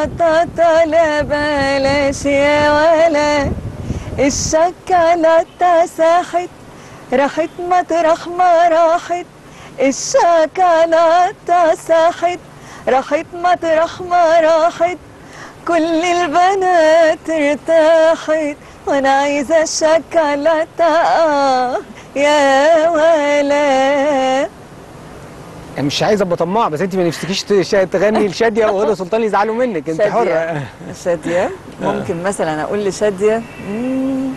البطاطا لا بلاش يا ولا الشوكولاتة ساحت راحت مطرح ما راحت الشوكولاتة ساحت راحت مطرح ما راحت كل البنات ارتاحت وانا عايزة الشوكولاتة آه يا ولا مش عايز ابقى طماع بس انت ما نفسكيش تش- تغني لشاديه وهدى سلطان يزعلوا منك انت شادية. حره شادية ممكن مثلا اقول لشادية مم.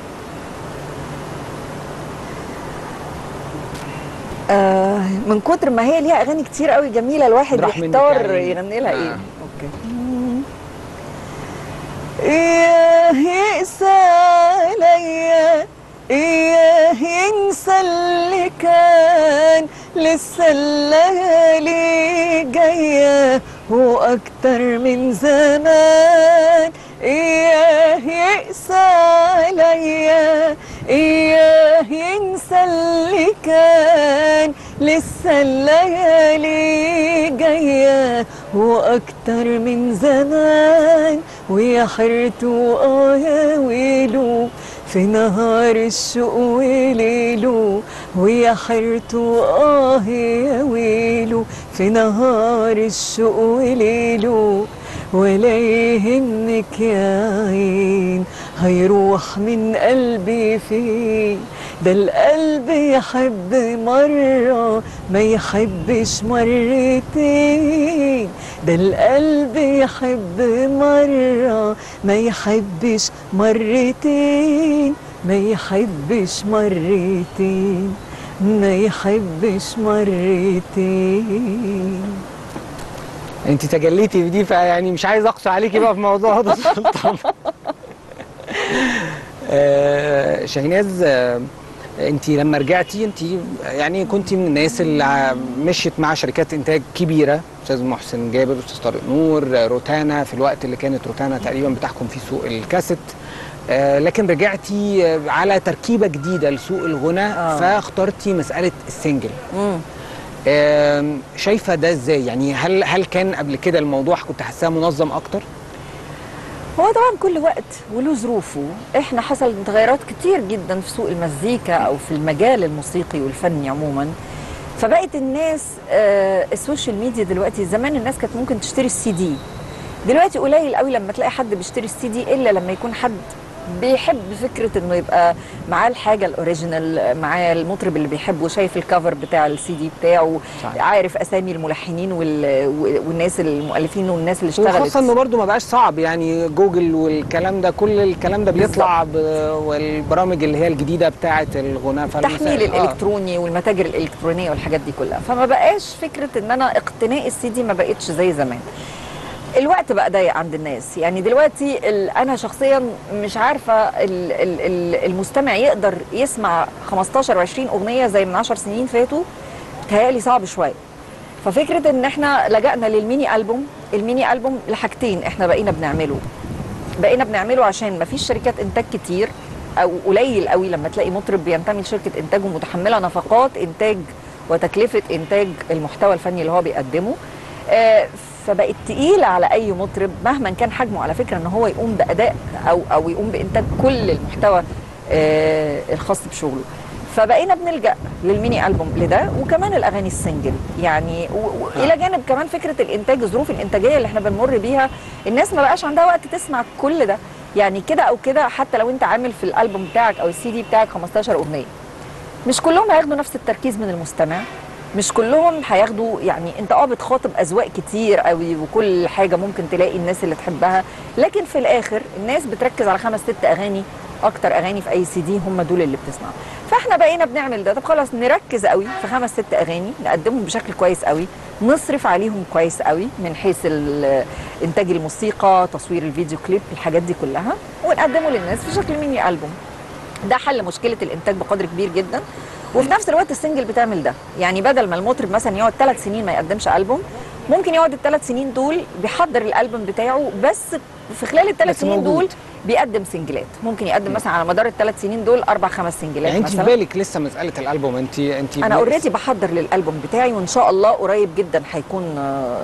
آه من كتر ما هي ليها اغاني كتير قوي جميله الواحد راح منك يحتار يعني. يغني لها ايه آه. اوكي إيه يقسى عليا إيه ينسى اللي كان لسه الليالي جاية وأكتر من زمان إيه يقسى عليا إيه ينسى اللي كان لسه الليالي جاية وأكتر من زمان ويا حيرته آه يا ويلو في نهار الشوق وليله ويا حيرته آه يا ويلو في نهار الشوق وليله ولا يهمك يا عين هيروح من قلبي فين ده القلب يحب مرة ما يحبش مرتين ده القلب يحب مرة ما يحبش مرتين ما يحبش مرتين ما يحبش مرتين انت تجليتي في دي فيعني مش عايز اقسو عليكي بقى في موضوع هدى سلطان آه، شاهيناز آه، انت لما رجعتي انت يعني كنت من الناس اللي ع- مشيت مع شركات انتاج كبيره استاذ محسن جابر استاذ طارق نور آه، روتانا في الوقت اللي كانت روتانا تقريبا بتحكم فيه سوق الكاسيت آه، لكن رجعتي آه، على تركيبه جديده لسوق الغنى آه. فاخترتي مساله السنجل مم. آم، شايفه ده ازاي يعني هل هل كان قبل كده الموضوع كنت حاساه منظم اكتر هو طبعا كل وقت وله ظروفه احنا حصل تغيرات كتير جدا في سوق المزيكا او في المجال الموسيقي والفني عموما فبقت الناس آه السوشيال ميديا دلوقتي زمان الناس كانت ممكن تشتري السي دي دلوقتي قليل قوي لما تلاقي حد بيشتري السي دي الا لما يكون حد بيحب فكره انه يبقى معاه الحاجه الاوريجينال معاه المطرب اللي بيحبه شايف الكفر بتاع السي دي بتاعه صحيح. عارف اسامي الملحنين وال... والناس المؤلفين والناس اللي اشتغلت وخاصه انه برضو ما بقاش صعب يعني جوجل والكلام ده كل الكلام ده بيطلع ب... والبرامج اللي هي الجديده بتاعه الغناء التحميل فالمسائل- آه. الالكتروني والمتاجر الالكترونيه والحاجات دي كلها فما بقاش فكره ان انا اقتناء السي دي ما بقتش زي زمان الوقت بقى ضيق عند الناس يعني دلوقتي ال- انا شخصيا مش عارفه ال- ال- ال- المستمع يقدر يسمع 15 و20 اغنيه زي من 10 سنين فاتوا تهيألي صعب شويه ففكره ان احنا لجأنا للميني البوم الميني البوم لحاجتين احنا بقينا بنعمله بقينا بنعمله عشان ما فيش شركات انتاج كتير او قليل قوي لما تلاقي مطرب بينتمي لشركه انتاج ومتحمله نفقات انتاج وتكلفه انتاج المحتوى الفني اللي هو بيقدمه آه، فبقت تقيله على اي مطرب مهما كان حجمه على فكره ان هو يقوم باداء او او يقوم بانتاج كل المحتوى آه، الخاص بشغله فبقينا بنلجا للميني البوم لده وكمان الاغاني السنجل يعني و- والى جانب كمان فكره الانتاج الظروف الانتاجيه اللي احنا بنمر بيها الناس ما بقاش عندها وقت تسمع كل ده يعني كده او كده حتى لو انت عامل في الالبوم بتاعك او السي دي بتاعك 15 اغنيه مش كلهم هياخدوا نفس التركيز من المستمع مش كلهم هياخدوا يعني انت اه بتخاطب اذواق كتير قوي وكل حاجه ممكن تلاقي الناس اللي تحبها لكن في الاخر الناس بتركز على خمس ست اغاني اكتر اغاني في اي سي دي هم دول اللي بتسمع فاحنا بقينا بنعمل ده طب خلاص نركز قوي في خمس ست اغاني نقدمهم بشكل كويس قوي نصرف عليهم كويس قوي من حيث ال- انتاج الموسيقى تصوير الفيديو كليب الحاجات دي كلها ونقدمه للناس في شكل ميني البوم ده حل مشكله الانتاج بقدر كبير جدا وفي نفس الوقت السنجل بتعمل ده يعني بدل ما المطرب مثلا يقعد ثلاث سنين ما يقدمش البوم ممكن يقعد الثلاث سنين دول بيحضر الالبوم بتاعه بس في خلال الثلاث بس سنين موجود. دول بيقدم سنجلات ممكن يقدم مثلا على مدار الثلاث سنين دول اربع خمس سنجلات يعني انت في مثلا بالك لسه مساله الالبوم انت انت انا اوريدي بحضر للالبوم بتاعي وان شاء الله قريب جدا هيكون آه،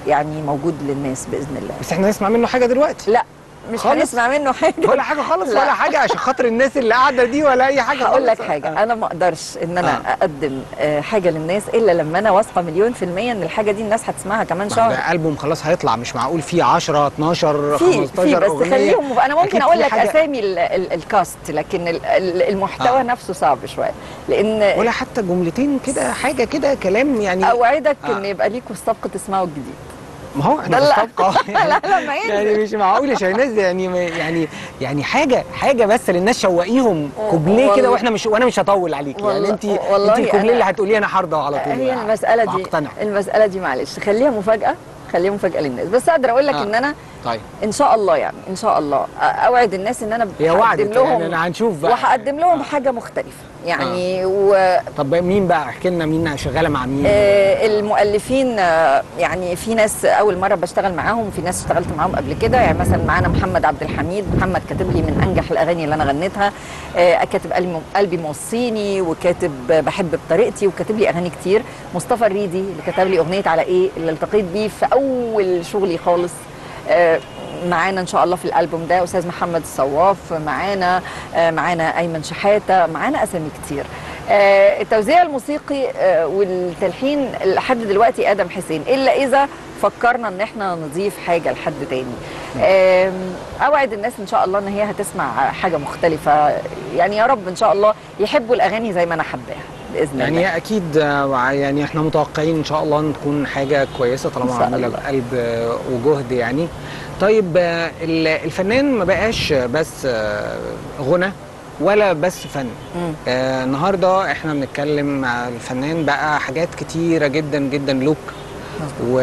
يعني موجود للناس باذن الله بس احنا نسمع منه حاجه دلوقتي لا مش خالص؟ هنسمع منه حاجه ولا حاجه خالص لا. ولا حاجه عشان خاطر الناس اللي قاعده دي ولا اي حاجه هقول لك خالص. حاجه آه. انا ما اقدرش ان انا آه. اقدم آه، حاجه للناس الا لما انا واثقه مليون في الميه ان الحاجه دي الناس هتسمعها كمان ما هو شهر ده البوم خلاص هيطلع مش معقول فيه 10 12 في 15 في بس اغنيه خليهم انا ممكن أكيد اقول في لك حاجة- اسامي ال- ال- الكاست لكن ال- ال- المحتوى آه. نفسه صعب شويه لان ولا حتى جملتين كده حاجه كده كلام يعني اوعدك آه. ان يبقى ليكوا السبق تسمعوا الجديد ما هو احنا ده في لا. السابقه لا لما ينزل. يعني مش معقول يا شاهناز يعني ما- يعني يعني حاجه حاجه بس للناس شوقيهم كوبليه والله- كده واحنا مش وانا مش هطول عليك يعني والله- انت والله انت الكوبليه أنا- اللي هتقوليه انا حارضه على طول هي المساله دي هقتنع المساله دي معلش خليها مفاجاه خليها مفاجاه للناس بس اقدر اقول لك آه. ان انا طيب ان شاء الله يعني ان شاء الله أ- اوعد الناس ان انا هي هقدم وعدت لهم يعني انا هنشوف بقى وهقدم لهم آه. حاجه مختلفه يعني و طب مين بقى احكي لنا مين شغاله مع مين آه، المؤلفين آه، يعني في ناس اول مره بشتغل معاهم وفي ناس اشتغلت معاهم قبل كده يعني مثلا معانا محمد عبد الحميد محمد كاتب لي من انجح الاغاني اللي انا غنيتها آه، كاتب قلبي قلبي موصيني وكاتب بحب بطريقتي وكاتب لي اغاني كتير مصطفى الريدي اللي كتب لي اغنيه على ايه اللي التقيت بيه في اول شغلي خالص آه، معانا ان شاء الله في الالبوم ده استاذ محمد الصواف معانا آه، معانا ايمن شحاته معانا اسامي كتير آه، التوزيع الموسيقي آه، والتلحين لحد دلوقتي ادم حسين الا اذا فكرنا ان احنا نضيف حاجه لحد تاني آم، اوعد الناس ان شاء الله ان هي هتسمع حاجه مختلفه يعني يا رب ان شاء الله يحبوا الاغاني زي ما انا حباها باذن يعني الله هي اكيد آه، يعني احنا متوقعين ان شاء الله ان تكون حاجه كويسه طالما إن شاء معموله الله. بقلب آه، وجهد يعني طيب آه، ال- الفنان ما بقاش بس آه، غنى ولا بس فن مم. آه النهارده احنا بنتكلم مع الفنان بقى حاجات كتيره جدا جدا لوك و...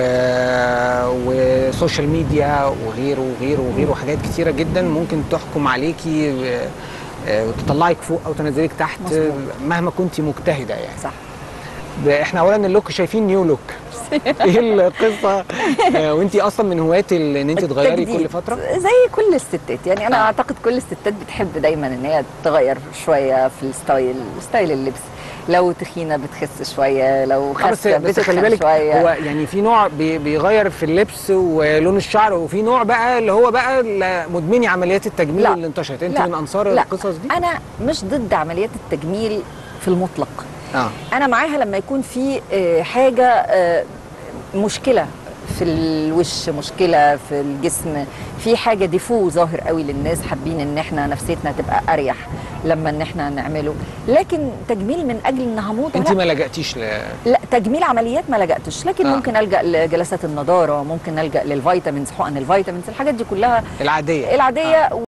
وسوشيال ميديا وغيره وغيره وغيره حاجات كتيره جدا ممكن تحكم عليكي آه، آه، وتطلعك فوق او تنزلك تحت مظبوط. آه، مهما كنت مجتهده يعني صح ده احنا اولا اللوك شايفين نيو لوك ايه القصه آه، وانتي اصلا من هواة ال- ان انت تغيري التجديد. كل فتره زي كل الستات يعني انا آه. اعتقد كل الستات بتحب دايما ان هي تغير شويه في الستايل ستايل اللبس لو تخينه بتخس شويه لو آه، بس خاسه بس خلي بتتخن بالك شويه هو يعني في نوع بي- بيغير في اللبس ولون الشعر وفي نوع بقى اللي هو بقى ال- مدمني عمليات التجميل لا. اللي انتشرت انت لا. من انصار لا. القصص دي انا مش ضد عمليات التجميل في المطلق اه انا معاها لما يكون في آه، حاجه آه، مشكله في الوش مشكله في الجسم في حاجه ديفو ظاهر قوي للناس حابين ان احنا نفسيتنا تبقى اريح لما ان احنا نعمله لكن تجميل من اجل انها موضه انت لا. ما لجأتيش ل... لا تجميل عمليات ما لجأتش لكن آه. آه. ممكن الجا لجلسات النضاره ممكن الجا للفيتامينز حقن الفيتامينز الحاجات دي كلها العاديه العاديه